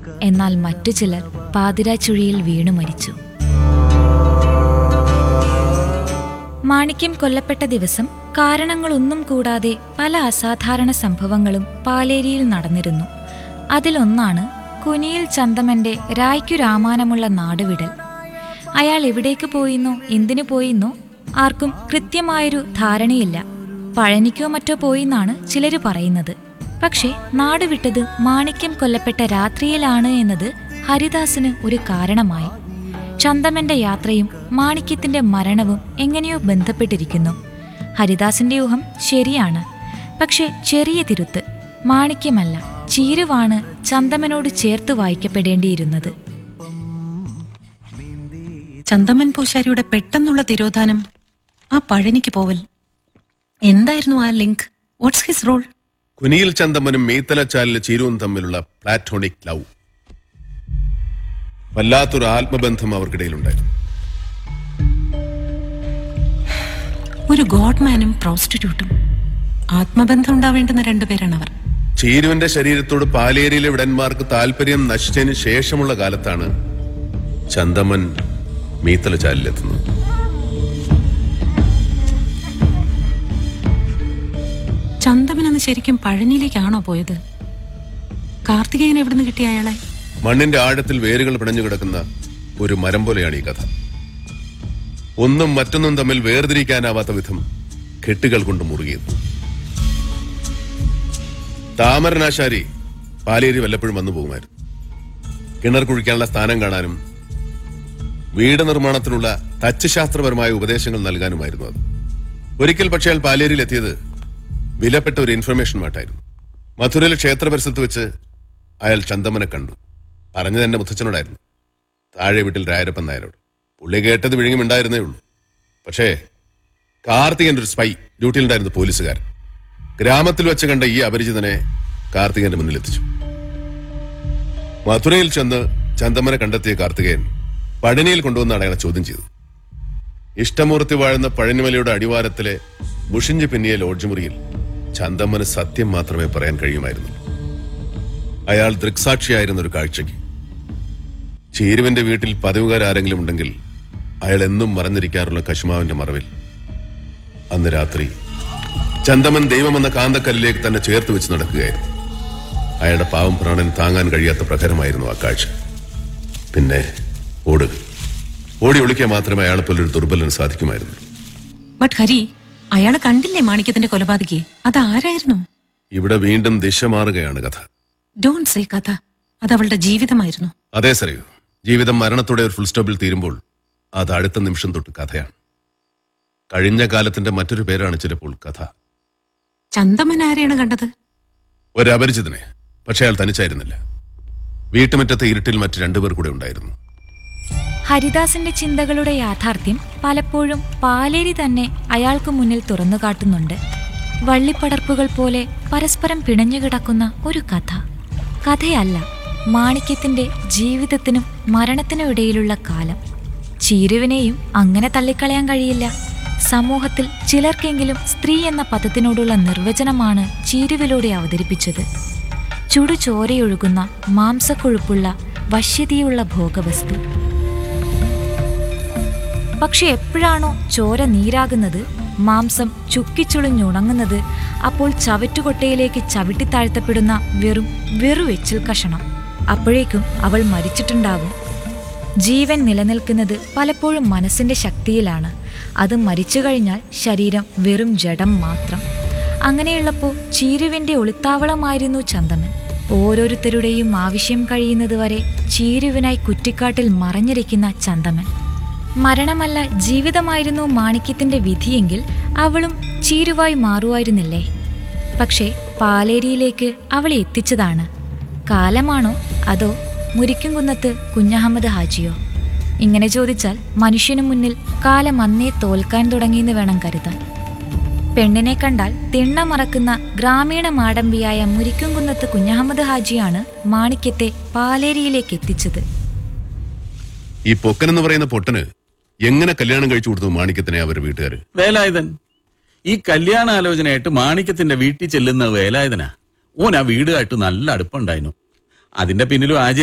എന്നാൽ മറ്റു ചിലർ പാതിരാച്ചുഴിയിൽ വീണു മരിച്ചു മാണിക്യം കൊല്ലപ്പെട്ട ദിവസം കാരണങ്ങളൊന്നും കൂടാതെ പല അസാധാരണ സംഭവങ്ങളും പാലേരിയിൽ നടന്നിരുന്നു അതിലൊന്നാണ് കുനിയിൽ ചന്തമന്റെ രായ്ക്കു രാമാനമുള്ള നാടുവിടൽ അയാൾ എവിടേക്ക് പോയിന്നോ എന്തിനു പോയിന്നോ ആർക്കും കൃത്യമായൊരു ധാരണയില്ല പഴനിക്കോ മറ്റോ പോയിന്നാണ് ചിലര് പറയുന്നത് പക്ഷേ നാടുവിട്ടത് മാണിക്യം കൊല്ലപ്പെട്ട രാത്രിയിലാണ് എന്നത് ഹരിദാസിന് ഒരു കാരണമായി ചന്തമന്റെ യാത്രയും മാണിക്യത്തിന്റെ മരണവും എങ്ങനെയോ ബന്ധപ്പെട്ടിരിക്കുന്നു ഹരിദാസിന്റെ ഊഹം ശരിയാണ് പക്ഷെ ചെറിയ തിരുത്ത് മാണിക്യമല്ല ചീരുവാണ് ചന്തമനോട് ചേർത്ത് വായിക്കപ്പെടേണ്ടിയിരുന്നത് ചന്തമൻ പൂശാരിയുടെ പെട്ടെന്നുള്ള തിരോധാനം ആ പഴനിക്ക് പോവൽ എന്തായിരുന്നു ആ ലിങ്ക് വാട്ട്സ് ഹിസ് റോൾ കുനിയിൽ ചന്തമ്മനും മീത്തലച്ചാലിലെ ചീരുവും തമ്മിലുള്ള പ്ലാറ്റോണിക് ലവ് വല്ലാത്തൊരു ആത്മബന്ധം അവർക്കിടയിലുണ്ടായിരുന്നു ഒരു ഗോഡ്മാനും പ്രോസ്റ്റിറ്റ്യൂട്ടും ആത്മബന്ധം ഉണ്ടാവേണ്ടുന്ന രണ്ടുപേരാണ് അവർ ചീരുവിന്റെ ശരീരത്തോട് പാലേരിയിലെ വിടന്മാർക്ക് താല്പര്യം നശിച്ചതിന് ശേഷമുള്ള കാലത്താണ് ചന്തമ്മൻ മീത്തലച്ചാലിലെത്തുന്നത് ചന്തമൻ എന്ന് ശരിക്കും പഴനിയിലേക്കാണോ പോയത് കാർത്തികേയൻ എവിടുന്ന് കിട്ടിയ അയാളെ മണ്ണിന്റെ ആഴത്തിൽ വേരുകൾ പിണഞ്ഞു കിടക്കുന്ന ഒരു മരം പോലെയാണ് ഈ കഥ ഒന്നും മറ്റൊന്നും തമ്മിൽ വേർതിരിക്കാനാവാത്ത വിധം കെട്ടുകൾ കൊണ്ട് മുറുകിയത് താമരനാശാരി പാലേരി വല്ലപ്പോഴും വന്നു പോകുമായിരുന്നു കിണർ കുഴിക്കാനുള്ള സ്ഥാനം കാണാനും വീട് നിർമ്മാണത്തിനുള്ള തച്ചുശാസ്ത്രപരമായ ഉപദേശങ്ങൾ നൽകാനുമായിരുന്നു അത് ഒരിക്കൽ പക്ഷേ അയാൾ പാലേരിയിൽ എത്തിയത് വിലപ്പെട്ട ഒരു ഇൻഫർമേഷനുമായിട്ടായിരുന്നു മധുരയിലെ ക്ഷേത്ര പരിസരത്ത് വെച്ച് അയാൾ ചന്തമനെ കണ്ടു പറഞ്ഞത് എന്റെ മുത്തച്ഛനോടായിരുന്നു താഴെ വീട്ടിൽ രായരപ്പൻ നായരോട് പുള്ളി കേട്ടത് വിഴുങ്ങുമുണ്ടായിരുന്നേ ഉള്ളൂ പക്ഷേ കാർത്തികന്റെ ഒരു സ്പൈ ഡ്യൂട്ടിയിലുണ്ടായിരുന്നു പോലീസുകാരൻ ഗ്രാമത്തിൽ വെച്ച് കണ്ട ഈ അപരിചിതനെ കാർത്തികന്റെ മുന്നിൽ എത്തിച്ചു മധുരയിൽ ചെന്ന് ചന്തമനെ കണ്ടെത്തിയ കാർത്തികേയൻ പഴനിയിൽ കൊണ്ടുവന്നാണ് അയാളെ ചോദ്യം ചെയ്തത് ഇഷ്ടമൂർത്തി വാഴുന്ന പഴനിമലയുടെ അടിവാരത്തിലെ ബുഷിഞ്ച് പിന്നിയ ലോഡ്ജ് മുറിയിൽ ചന്തമ്മന് സത്യം മാത്രമേ പറയാൻ കഴിയുമായിരുന്നു അയാൾ ദൃക്സാക്ഷിയായിരുന്ന ഒരു കാഴ്ചയ്ക്ക് ചീരുവിന്റെ വീട്ടിൽ പതിവുകാരാരെങ്കിലും ഉണ്ടെങ്കിൽ അയാൾ എന്നും മറഞ്ഞിരിക്കാറുള്ള കശുമാവിന്റെ മറവിൽ അന്ന് രാത്രി ചന്തമൻ ദൈവമെന്ന കാന്തക്കല്ലിലേക്ക് തന്നെ ചേർത്ത് വെച്ച് നടക്കുകയായിരുന്നു അയാളുടെ പാവം പ്രാണൻ താങ്ങാൻ കഴിയാത്ത പ്രഹരമായിരുന്നു ആ കാഴ്ച പിന്നെ ഓടുക ഓടി ഒളിക്കാൻ മാത്രമേ അയാളെ പോലൊരു ദുർബലന് സാധിക്കുമായിരുന്നു ബട്ട് ഹരി അയാളെ കണ്ടില്ലേ മാണിക്യത്തിന്റെ കൊലപാതകയെ അത് ആരായിരുന്നു ഇവിടെ വീണ്ടും ദിശ മാറുകയാണ് കഥ ഡോണ്ട് സേ കഥ അത് അവളുടെ ജീവിതമായിരുന്നു അതേ സറിയൂ ജീവിതം മരണത്തോടെ ഒരു ഫുൾ സ്റ്റോപ്പിൽ തീരുമ്പോൾ അത് അടുത്ത നിമിഷം തൊട്ട് കഥയാണ് കഴിഞ്ഞ കാലത്തിന്റെ മറ്റൊരു പേരാണ് ചിലപ്പോൾ കഥ ചന്തമൻ ആരെയാണ് കണ്ടത് ഒരു അപരിചിതനെ പക്ഷെ അയാൾ തനിച്ചായിരുന്നില്ല വീട്ടുമുറ്റത്തെ ഇരുട്ടിൽ മറ്റു രണ്ടുപേർ കൂടെ ഉണ്ടായിരുന്നു ഹരിദാസിന്റെ ചിന്തകളുടെ യാഥാർത്ഥ്യം പലപ്പോഴും പാലേരി തന്നെ അയാൾക്ക് മുന്നിൽ തുറന്നു കാട്ടുന്നുണ്ട് വള്ളിപ്പടർപ്പുകൾ പോലെ പരസ്പരം പിണഞ്ഞുകിടക്കുന്ന ഒരു കഥ കഥയല്ല മാണിക്യത്തിന്റെ ജീവിതത്തിനും മരണത്തിനും ഇടയിലുള്ള കാലം ചീരുവിനെയും അങ്ങനെ തള്ളിക്കളയാൻ കഴിയില്ല സമൂഹത്തിൽ ചിലർക്കെങ്കിലും സ്ത്രീ എന്ന പദത്തിനോടുള്ള നിർവചനമാണ് ചീരുവിലൂടെ അവതരിപ്പിച്ചത് ചുടു ചോരയൊഴുകുന്ന മാംസക്കൊഴുപ്പുള്ള വശ്യതയുള്ള ഭോഗവസ്തു പക്ഷെ എപ്പോഴാണോ ചോര നീരാകുന്നത് മാംസം ചുക്കിച്ചുളിഞ്ഞുണങ്ങുന്നത് അപ്പോൾ ചവറ്റുകൊട്ടയിലേക്ക് ചവിട്ടിത്താഴ്ത്തപ്പെടുന്ന വെറും വെറു എച്ചിൽ കഷണം അപ്പോഴേക്കും അവൾ മരിച്ചിട്ടുണ്ടാവും ജീവൻ നിലനിൽക്കുന്നത് പലപ്പോഴും മനസ്സിന്റെ ശക്തിയിലാണ് അത് മരിച്ചു കഴിഞ്ഞാൽ ശരീരം വെറും ജഡം മാത്രം അങ്ങനെയുള്ളപ്പോൾ ചീരുവിന്റെ ഒളിത്താവളമായിരുന്നു ചന്തമൻ ഓരോരുത്തരുടെയും ആവശ്യം കഴിയുന്നതുവരെ ചീരുവിനായി കുറ്റിക്കാട്ടിൽ മറഞ്ഞിരിക്കുന്ന ചന്തമൻ മരണമല്ല ജീവിതമായിരുന്നു മാണിക്യത്തിന്റെ വിധിയെങ്കിൽ അവളും ചീരുവായി മാറുമായിരുന്നില്ലേ പക്ഷേ പാലേരിയിലേക്ക് അവളെ എത്തിച്ചതാണ് കാലമാണോ അതോ മുരിക്കുംകുന്നത്ത് കുഞ്ഞഹമ്മദ് ഹാജിയോ ഇങ്ങനെ ചോദിച്ചാൽ മനുഷ്യനു മുന്നിൽ കാലം അന്നേ തോൽക്കാൻ തുടങ്ങിയെന്ന് വേണം കരുതാൻ പെണ്ണിനെ കണ്ടാൽ തിണ്ണ മറക്കുന്ന ഗ്രാമീണ മാടമ്പിയായ മുരിക്കുംകുന്നത്ത് കുഞ്ഞഹമ്മദ് ഹാജിയാണ് മാണിക്യത്തെ പാലേരിയിലേക്ക് എത്തിച്ചത് ഈ പൊക്കൻ എന്ന് പറയുന്ന പൊട്ടന് എങ്ങനെ കല്യാണം കഴിച്ചു കൊടുത്തു മാണിക്യത്തിനെ അവരുടെ വീട്ടുകാര് വേലായുധൻ ഈ കല്യാണാലോചനയായിട്ട് മാണിക്യത്തിന്റെ വീട്ടിൽ ചെല്ലുന്ന വേലായുധനാ ഓൻ ആ വീടുമായിട്ട് നല്ല അടുപ്പുണ്ടായിരുന്നു അതിന്റെ പിന്നിലും ആജി